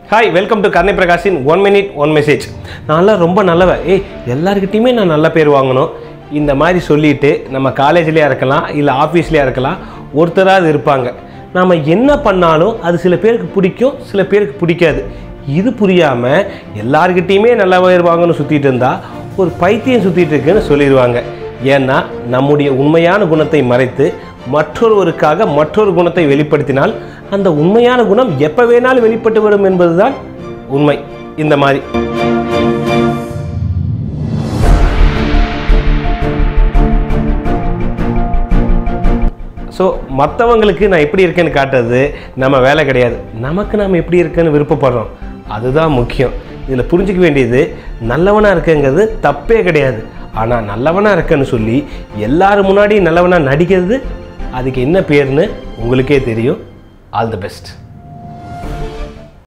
hi welcome to கர்ணை பிரகாஷின் one minute one message நான்லாம் ரொம்ப நல்லவன் ஏய் எல்லாருக்கிட்டையுமே நான் நல்ல பேர் வாங்கணும் இந்த மாதிரி சொல்லிட்டு நம்ம காலேஜ்லேயா இருக்கலாம் இல்லை ஆஃபீஸ்லேயா இருக்கலாம் ஒருத்தராவது இருப்பாங்க நாம் என்ன பண்ணாலும் அது சில பேருக்கு பிடிக்கும் சில பேருக்கு பிடிக்காது இது புரியாமல் எல்லாருக்கிட்டேயுமே நல்ல பேர் வாங்கணும் சுற்றிட்டு இருந்தா ஒரு பைத்தியம் சுற்றிட்டு இருக்குன்னு சொல்லிடுவாங்க ஏன்னா நம்முடைய உண்மையான குணத்தை மறைத்து மற்றொருவருக்காக மற்றொரு குணத்தை வெளிப்படுத்தினால் அந்த உண்மையான குணம் எப்போ வேணாலும் வெளிப்பட்டு வரும் என்பதுதான் உண்மை இந்த மாதிரி ஸோ மற்றவங்களுக்கு நான் எப்படி இருக்கேன்னு காட்டுறது நம்ம வேலை கிடையாது நமக்கு நாம் எப்படி இருக்கேன்னு விருப்பப்படுறோம் அதுதான் முக்கியம் இதில் புரிஞ்சிக்க வேண்டியது நல்லவனாக இருக்கங்கிறது தப்பே கிடையாது ஆனால் நல்லவனாக இருக்கேன்னு சொல்லி எல்லாரும் முன்னாடி நல்லவனாக நடிக்கிறது அதுக்கு என்ன பேர்னு உங்களுக்கே தெரியும் ஆல் தி பெஸ்ட்